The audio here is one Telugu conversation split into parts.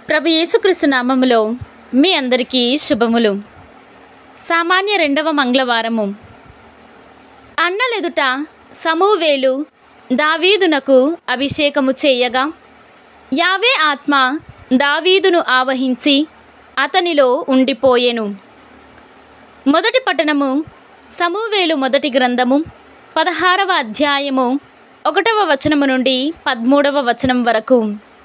ప్రభు యేసుక్రీస్తు నామములో మీ అందరికీ శుభములు సామాన్య రెండవ మంగళవారము అన్నలెదుట సమూవేలు దావీదునకు అభిషేకము చేయగా యావే ఆత్మ దావీదును ఆవహించి అతనిలో ఉండిపోయెను మొదటి పట్టణము సమూవేలు మొదటి గ్రంథము పదహారవ అధ్యాయము ఒకటవ వచనము నుండి పదమూడవ వచనం వరకు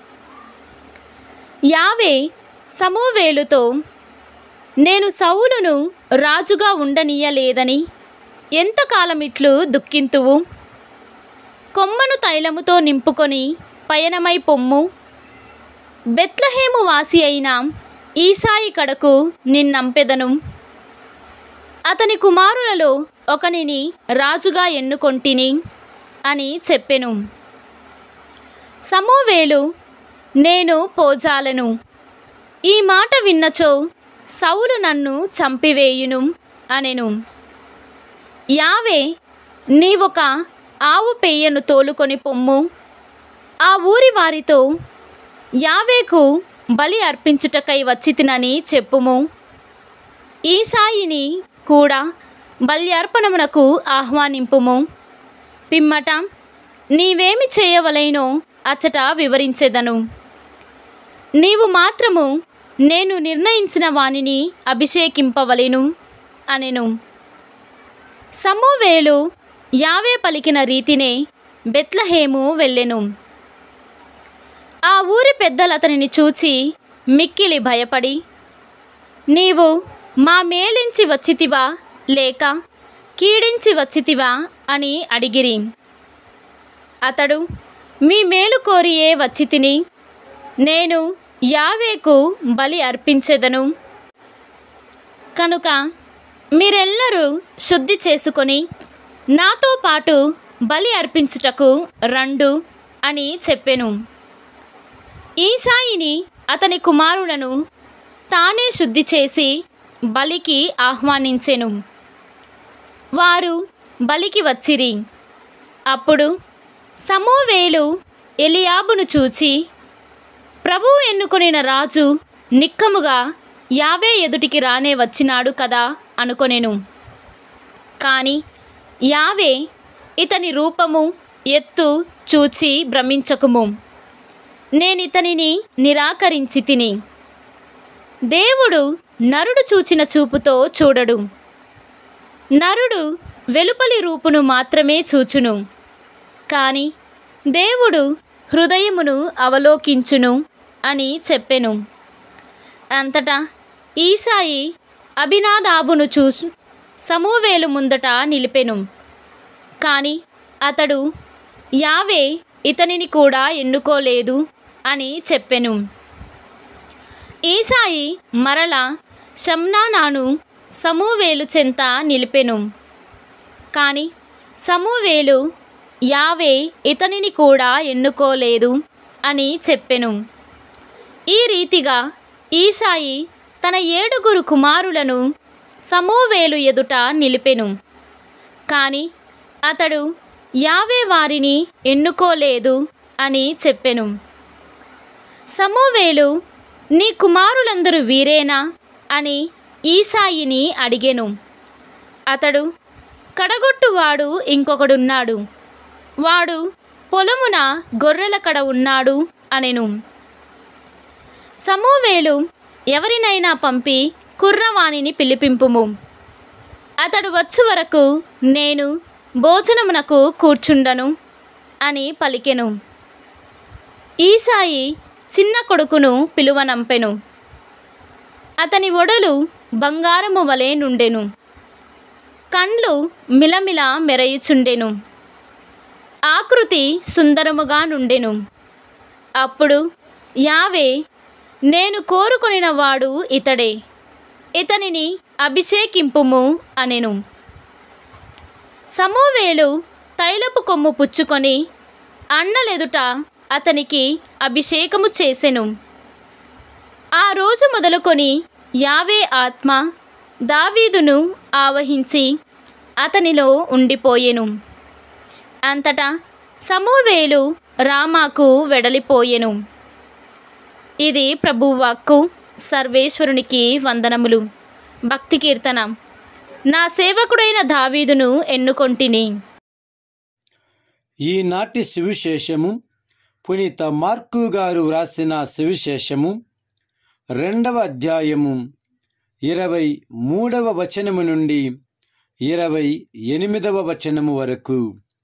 యావే సమూవేలుతో నేను సౌలును రాజుగా ఉండనీయలేదని ఎంతకాలం ఇట్లు దుఃఖింతువు కొమ్మను తైలముతో నింపుకొని పయనమై పొమ్ము బెత్లహేము వాసి అయిన ఈశాయి కడకు నిన్నంపెదను అతని కుమారులలో ఒకనిని రాజుగా ఎన్నుకొంటిని అని చెప్పెను సమూవేలు నేను పోజాలను ఈ మాట విన్నచో సౌలు నన్ను చంపివేయును అనెను యావే నీవొక ఆవు పెయ్యను తోలుకొని పొమ్ము ఆ ఊరి వారితో యావేకు బలి అర్పించుటకై వచ్చితినని చెప్పుము ఈసాయిని కూడా బల్యార్పణమునకు ఆహ్వానింపుము పిమ్మట నీవేమి చేయవలైనో అచ్చట వివరించెదను నీవు మాత్రము నేను నిర్ణయించిన వానిని అభిషేకింపవలెను అనెను సమూవేలు యావే పలికిన రీతినే బెత్లహేము వెళ్ళెను ఆ ఊరి పెద్దలతనిని చూచి మిక్కిలి భయపడి నీవు మా మేలించి వచ్చితివా లేక కీడించి వచ్చితివా అని అడిగిరి అతడు మీ మేలు కోరియే వచ్చి తిని నేను యావేకు బలి అర్పించెదను కనుక మీరెల్లరూ శుద్ధి చేసుకొని నాతో పాటు బలి అర్పించుటకు రండు అని చెప్పెను ఈశాయిని అతని కుమారులను తానే శుద్ధి చేసి బలికి ఆహ్వానించెను వారు బలికి వచ్చిరి అప్పుడు సమూవేలు ఎలియాబును చూచి ప్రభువు ఎన్నుకొనిన రాజు నిక్కముగా యావే ఎదుటికి రానే వచ్చినాడు కదా అనుకొనెను కాని యావే ఇతని రూపము ఎత్తు చూచి భ్రమించకుము నేనితనిని నిరాకరించి తిని దేవుడు నరుడు చూచిన చూపుతో చూడడు నరుడు వెలుపలి రూపును మాత్రమే చూచును కాని దేవుడు హృదయమును అవలోకించును అని చెప్పెను అంతటా ఈసాయి అభినాదాబును చూసు సమూవేలు ముందట నిలిపెను కాని అతడు యావే ఇతనిని కూడా ఎన్నుకోలేదు అని చెప్పెను ఈసాయి మరల షమ్నానాను సమూవేలు చెంత నిలిపెను కాని సమూవేలు యావే ఇతనిని కూడా ఎన్నుకోలేదు అని చెప్పెను ఈ రీతిగా ఈసాయి తన ఏడుగురు కుమారులను సమూవేలు ఎదుట నిలిపెను కాని అతడు యావే వారిని ఎన్నుకోలేదు అని చెప్పెను సమూవేలు నీ కుమారులందరూ వీరేనా అని ఈసాయిని అడిగెను అతడు కడగొట్టువాడు ఇంకొకడున్నాడు వాడు పొలమున గొర్రెల కడ ఉన్నాడు అనెను సమూవేలు ఎవరినైనా పంపి కుర్రవాణిని పిలిపింపుము అతడు వచ్చు వరకు నేను భోజనమునకు కూర్చుండను అని పలికెను ఈసాయి చిన్న కొడుకును పిలువనంపెను అతని ఒడలు బంగారము వలె నుండెను కండ్లు మిలమిల మెరయుచుండెను ఆకృతి సుందరముగా నుండెను అప్పుడు యావే నేను కోరుకొనిన వాడు ఇతడే ఇతనిని అభిషేకింపుము అనెను సమూవేలు తైలపు కొమ్ము పుచ్చుకొని అన్నలెదుట అతనికి అభిషేకము చేసెను ఆ రోజు మొదలుకొని యావే ఆత్మ దావీదును ఆవహించి అతనిలో ఉండిపోయెను అంతటా సమూవేలు రామాకు వెడలిపోయెను ఇది ప్రభువాక్కు సర్వేశ్వరునికి వందనములు భక్తి కీర్తన నా సేవకుడైన దావీదును ఎన్నుకొంటిని ఈనాటి సువిశేషము పునీత మార్కు గారు వ్రాసిన సువిశేషము రెండవ అధ్యాయము ఇరవై మూడవ వచనము నుండి ఇరవై ఎనిమిదవ వచనము వరకు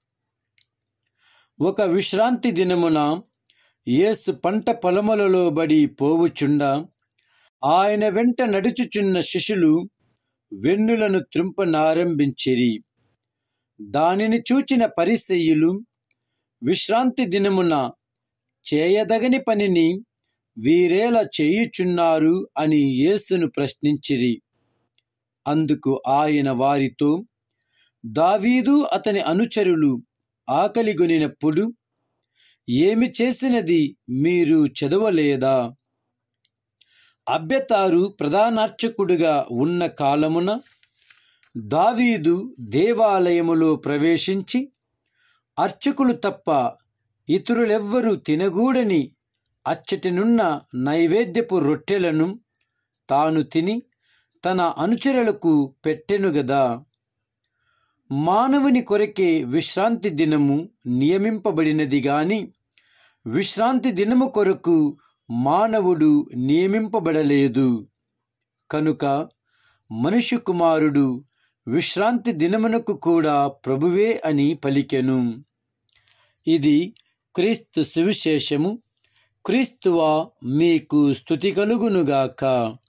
ఒక విశ్రాంతి దినమున యేసు పంట పొలములలో బడి పోవుచుండా ఆయన వెంట నడుచుచున్న శిష్యులు వెన్నులను త్రుంపనారంభించిరి దానిని చూచిన పరిసయ్యులు విశ్రాంతి దినమున చేయదగని పనిని వీరేలా చేయుచున్నారు అని యేసును ప్రశ్నించిరి అందుకు ఆయన వారితో దావీదు అతని అనుచరులు ఆకలిగొనినప్పుడు ఏమి చేసినది మీరు చదవలేదా అభ్యతారు ప్రధానార్చకుడుగా ఉన్న కాలమున దావీదు దేవాలయములో ప్రవేశించి అర్చకులు తప్ప ఇతరులెవ్వరూ తినగూడని అచ్చటినున్న నైవేద్యపు రొట్టెలను తాను తిని తన అనుచరులకు పెట్టెను గదా మానవుని కొరకే విశ్రాంతి దినము నియమింపబడినది గాని విశ్రాంతి దినము కొరకు మానవుడు నియమింపబడలేదు కనుక మనుష్య కుమారుడు విశ్రాంతి దినమునకు కూడా ప్రభువే అని పలికెను ఇది క్రీస్తు సువిశేషము క్రీస్తువా మీకు స్థుతి కలుగునుగాక